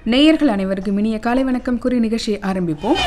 நேயர்கள் அனைவருக்கும் இனிய காலை வணக்கம் கூறி நிகழ்ச்சியை ஆரம்பிப்போம்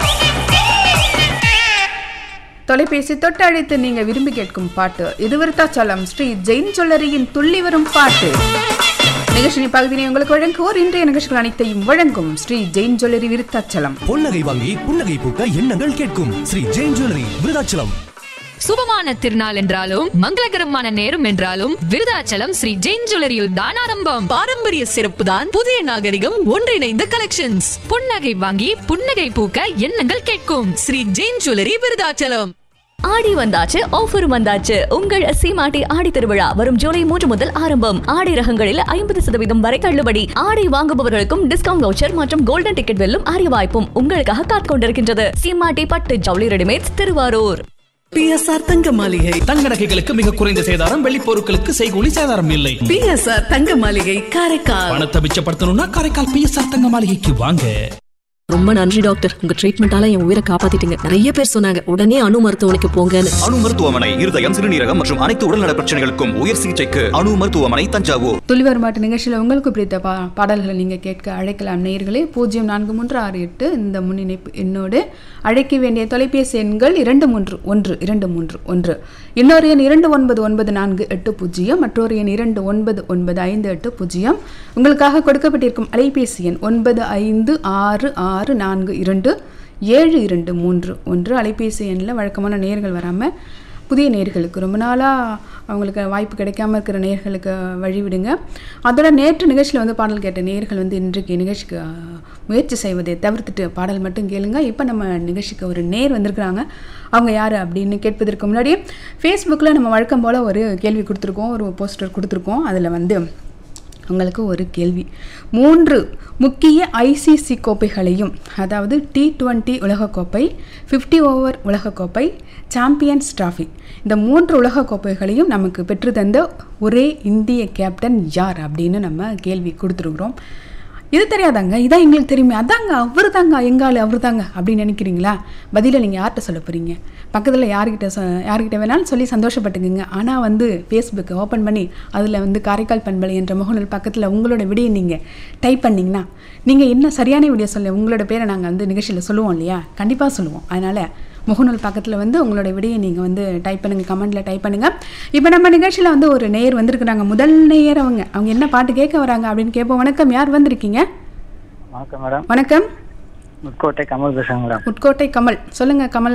தொலைபேசி தொட்டு அழைத்து நீங்க விரும்பி கேட்கும் பாட்டு இது விருத்தாச்சலம் ஸ்ரீ ஜெயின் ஜுவல்லரியின் துள்ளி வரும் பாட்டு நிகழ்ச்சியின் பகுதியை உங்களுக்கு வழங்குவோர் இன்றைய நிகழ்ச்சிகள் அனைத்தையும் வழங்கும் ஸ்ரீ ஜெயின் ஜுவல்லரி விருத்தாச்சலம் பொன்னகை வாங்கி புன்னகை பூக்க எண்ணங்கள் கேட்கும் ஸ்ரீ ஜெயின் ஜுவல்லரி விருதாச்சலம் சுபமான திருநாள் என்றாலும் மங்களகரமான நேரம் என்றாலும் விருதாச்சலம் ஸ்ரீ ஜெயின் ஜுவல்லரியில் தான் ஆரம்பம் பாரம்பரிய சிறப்பு தான் புதிய நாகரிகம் ஒன்றிணைந்த கலெக்ஷன்ஸ் புன்னகை வாங்கி புன்னகை பூக்க எண்ணங்கள் கேட்கும் ஸ்ரீ ஜெயின் ஜுவல்லரி விருதாச்சலம் ஆடி வந்தாச்சு ஆஃபர் வந்தாச்சு உங்கள் சீமாட்டி ஆடி திருவிழா வரும் ஜூலை மூன்று முதல் ஆரம்பம் ஆடி ரகங்களில் ஐம்பது சதவீதம் வரை தள்ளுபடி ஆடை வாங்குபவர்களுக்கும் டிஸ்கவுண்ட் வவுச்சர் மற்றும் கோல்டன் டிக்கெட் வெல்லும் அரிய வாய்ப்பும் உங்களுக்காக காத்துக் கொண்டிருக்கின்றது சீமாட்டி பட்டு ஜவுளி ரெடிமேட்ஸ் திருவாரூர் பிஎஸ்ஆர் தங்க மாளிகை தங்க நகைகளுக்கு மிக குறைந்த சேதாரம் வெள்ளி பொருட்களுக்கு செய்கூலி சேதாரம் இல்லை பிஎஸ்ஆர் தங்க மாளிகை காரைக்கால் பணத்தை மிச்சப்படுத்தணும்னா காரைக்கால் பிஎஸ்ஆர் தங்க மாளிகைக்கு வாங்க ரொம்ப நன்றி டாக்டர் உங்க ட்ரீட்மெண்டால என் உயிரை காப்பாத்திட்டீங்க நிறைய பேர் சொன்னாங்க உடனே அணு மருத்துவமனைக்கு போங்கன்னு அணு மருத்துவமனை இருதயம் சிறுநீரகம் மற்றும் அனைத்து உடல்நல பிரச்சனைகளுக்கும் உயர் சிகிச்சைக்கு அணு மருத்துவமனை தஞ்சாவூர் துளி வரும் பாட்டு நிகழ்ச்சியில் உங்களுக்கு பிடித்த பா பாடல்களை நீங்கள் கேட்க அழைக்கலாம் நேயர்களே பூஜ்ஜியம் நான்கு மூன்று ஆறு எட்டு இந்த முன்னிணைப்பு என்னோடு அழைக்க வேண்டிய தொலைபேசி எண்கள் இரண்டு மூன்று ஒன்று இரண்டு மூன்று ஒன்று இன்னொரு எண் இரண்டு ஒன்பது ஒன்பது நான்கு எட்டு பூஜ்ஜியம் மற்றொரு எண் இரண்டு ஒன்பது ஒன்பது ஐந்து எட்டு பூஜ்ஜியம் உங்களுக்காக கொடுக்கப்பட்டிருக்கும் அலைபேசி எண் ஒன்பது ஐந்து ஆறு ஆறு நான்கு இரண்டு ஏழு இரண்டு மூன்று ஒன்று அலைபேசி எண்ணில் வழக்கமான நேர்கள் வராமல் புதிய நேர்களுக்கு ரொம்ப நாளாக அவங்களுக்கு வாய்ப்பு கிடைக்காம இருக்கிற நேர்களுக்கு வழிவிடுங்க அதோட நேற்று நிகழ்ச்சியில் வந்து பாடல் கேட்ட நேர்கள் வந்து இன்றைக்கு நிகழ்ச்சிக்கு அஹ், முயற்சி செய்வதை தவிர்த்துட்டு பாடல் மட்டும் கேளுங்க இப்போ நம்ம நிகழ்ச்சிக்கு ஒரு நேர் வந்திருக்கிறாங்க அவங்க யார் அப்படின்னு கேட்பதற்கு முன்னாடி ஃபேஸ்புக்கில் நம்ம வழக்கம் போல் ஒரு கேள்வி கொடுத்துருக்கோம் ஒரு போஸ்டர் கொடுத்துருக்கோம் அதில் வந்து உங்களுக்கு ஒரு கேள்வி மூன்று முக்கிய ஐசிசி கோப்பைகளையும் அதாவது டி டுவெண்ட்டி உலகக்கோப்பை ஃபிஃப்டி ஓவர் உலகக்கோப்பை சாம்பியன்ஸ் டிராஃபி இந்த மூன்று உலகக்கோப்பைகளையும் நமக்கு பெற்றுத்தந்த ஒரே இந்திய கேப்டன் யார் அப்படின்னு நம்ம கேள்வி கொடுத்துருக்குறோம் இது தெரியாதாங்க இதான் எங்களுக்கு தெரியுமே அதாங்க அவர் தாங்க எங்காள் அவர் தாங்க அப்படின்னு நினைக்கிறீங்களா பதிலை நீங்கள் யார்கிட்ட சொல்ல போகிறீங்க பக்கத்தில் யார்கிட்ட சொ யார்கிட்ட வேணாலும் சொல்லி சந்தோஷப்பட்டுக்குங்க ஆனால் வந்து ஃபேஸ்புக்கை ஓப்பன் பண்ணி அதில் வந்து காரைக்கால் பண்பலை என்ற முகநூல் பக்கத்தில் உங்களோட விடையை நீங்கள் டைப் பண்ணிங்கன்னா நீங்கள் என்ன சரியான விடியோ சொல்ல உங்களோட பேரை நாங்கள் வந்து நிகழ்ச்சியில் சொல்லுவோம் இல்லையா கண்டிப்பாக சொல்லுவோம் அதனால் முகநூல் பக்கத்தில் வந்து உங்களோட விடையை நீங்கள் வந்து டைப் பண்ணுங்கள் கமெண்ட்டில் டைப் பண்ணுங்கள் இப்போ நம்ம நிகழ்ச்சியில் வந்து ஒரு நேயர் வந்திருக்கிறாங்க முதல் நேயர் அவங்க அவங்க என்ன பாட்டு கேட்க வராங்க அப்படின்னு கேட்போம் வணக்கம் யார் வந்திருக்கீங்க வணக்கம் மேடம் வணக்கம் முட்கோட்டை கமல் பேசுறேன் மேடம் உட்கோட்டை கமல் சொல்லுங்க கமல்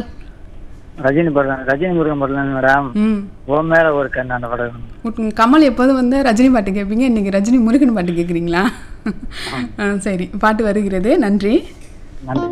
ரஜினி படம் ரஜினி முருகன் படம் மேடம் ம் ஓ மேல ஒரு கண் அந்த படம் உட்- கமல் எப்போதும் வந்து ரஜினி பாட்டு கேட்பீங்க இன்னைக்கு ரஜினி முருகன் பாட்டு கேட்குறீங்களா ஆ, சரி பாட்டு வருகிறது நன்றி நன்றி